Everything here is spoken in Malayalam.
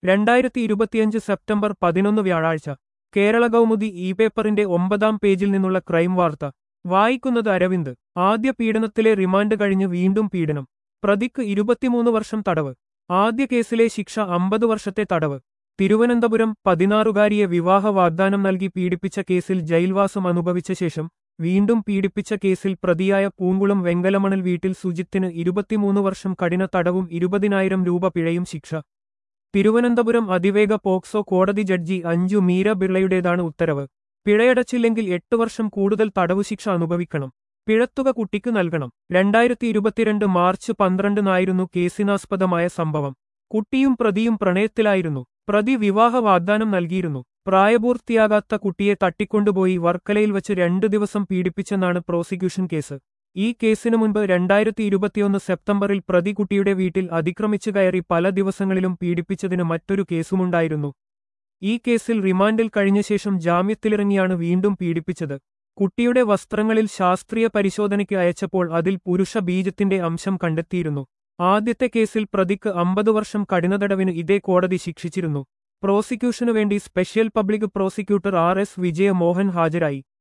രണ്ടായിരത്തി ഇരുപത്തിയഞ്ച് സെപ്റ്റംബർ പതിനൊന്ന് വ്യാഴാഴ്ച കേരള കൗമുദി ഇ പേപ്പറിന്റെ ഒമ്പതാം പേജിൽ നിന്നുള്ള ക്രൈം വാർത്ത വായിക്കുന്നത് അരവിന്ദ് ആദ്യ പീഡനത്തിലെ റിമാൻഡ് കഴിഞ്ഞ് വീണ്ടും പീഡനം പ്രതിക്ക് ഇരുപത്തിമൂന്ന് വർഷം തടവ് ആദ്യ കേസിലെ ശിക്ഷ അമ്പത് വർഷത്തെ തടവ് തിരുവനന്തപുരം പതിനാറുകാരിയെ വിവാഹ വാഗ്ദാനം നൽകി പീഡിപ്പിച്ച കേസിൽ ജയിൽവാസം അനുഭവിച്ച ശേഷം വീണ്ടും പീഡിപ്പിച്ച കേസിൽ പ്രതിയായ പൂങ്കുളം വെങ്കലമണൽ വീട്ടിൽ സുജിത്തിന് ഇരുപത്തിമൂന്ന് വർഷം കഠിന തടവും ഇരുപതിനായിരം രൂപ പിഴയും ശിക്ഷ തിരുവനന്തപുരം അതിവേഗ പോക്സോ കോടതി ജഡ്ജി അഞ്ജു മീര ബിർളയുടേതാണ് ഉത്തരവ് പിഴയടച്ചില്ലെങ്കിൽ എട്ട് വർഷം കൂടുതൽ തടവു ശിക്ഷ അനുഭവിക്കണം പിഴത്തുക കുട്ടിക്ക് നൽകണം രണ്ടായിരത്തി ഇരുപത്തിരണ്ട് മാർച്ച് പന്ത്രണ്ടിനായിരുന്നു കേസിനാസ്പദമായ സംഭവം കുട്ടിയും പ്രതിയും പ്രണയത്തിലായിരുന്നു പ്രതി വിവാഹ വാഗ്ദാനം നൽകിയിരുന്നു പ്രായപൂർത്തിയാകാത്ത കുട്ടിയെ തട്ടിക്കൊണ്ടുപോയി വർക്കലയിൽ വച്ച് രണ്ടു ദിവസം പീഡിപ്പിച്ചെന്നാണ് പ്രോസിക്യൂഷൻ കേസ് ഈ കേസിനു മുൻപ് രണ്ടായിരത്തി ഇരുപത്തിയൊന്ന് സെപ്റ്റംബറിൽ പ്രതി കുട്ടിയുടെ വീട്ടിൽ അതിക്രമിച്ചു കയറി പല ദിവസങ്ങളിലും പീഡിപ്പിച്ചതിന് മറ്റൊരു കേസുമുണ്ടായിരുന്നു ഈ കേസിൽ റിമാൻഡിൽ കഴിഞ്ഞ ശേഷം ജാമ്യത്തിലിറങ്ങിയാണ് വീണ്ടും പീഡിപ്പിച്ചത് കുട്ടിയുടെ വസ്ത്രങ്ങളിൽ ശാസ്ത്രീയ പരിശോധനയ്ക്ക് അയച്ചപ്പോൾ അതിൽ പുരുഷ ബീജത്തിന്റെ അംശം കണ്ടെത്തിയിരുന്നു ആദ്യത്തെ കേസിൽ പ്രതിക്ക് അമ്പത് വർഷം കഠിനതടവിന് ഇതേ കോടതി ശിക്ഷിച്ചിരുന്നു പ്രോസിക്യൂഷനു വേണ്ടി special public prosecutor R S Vijaya Mohan ഹാജരായി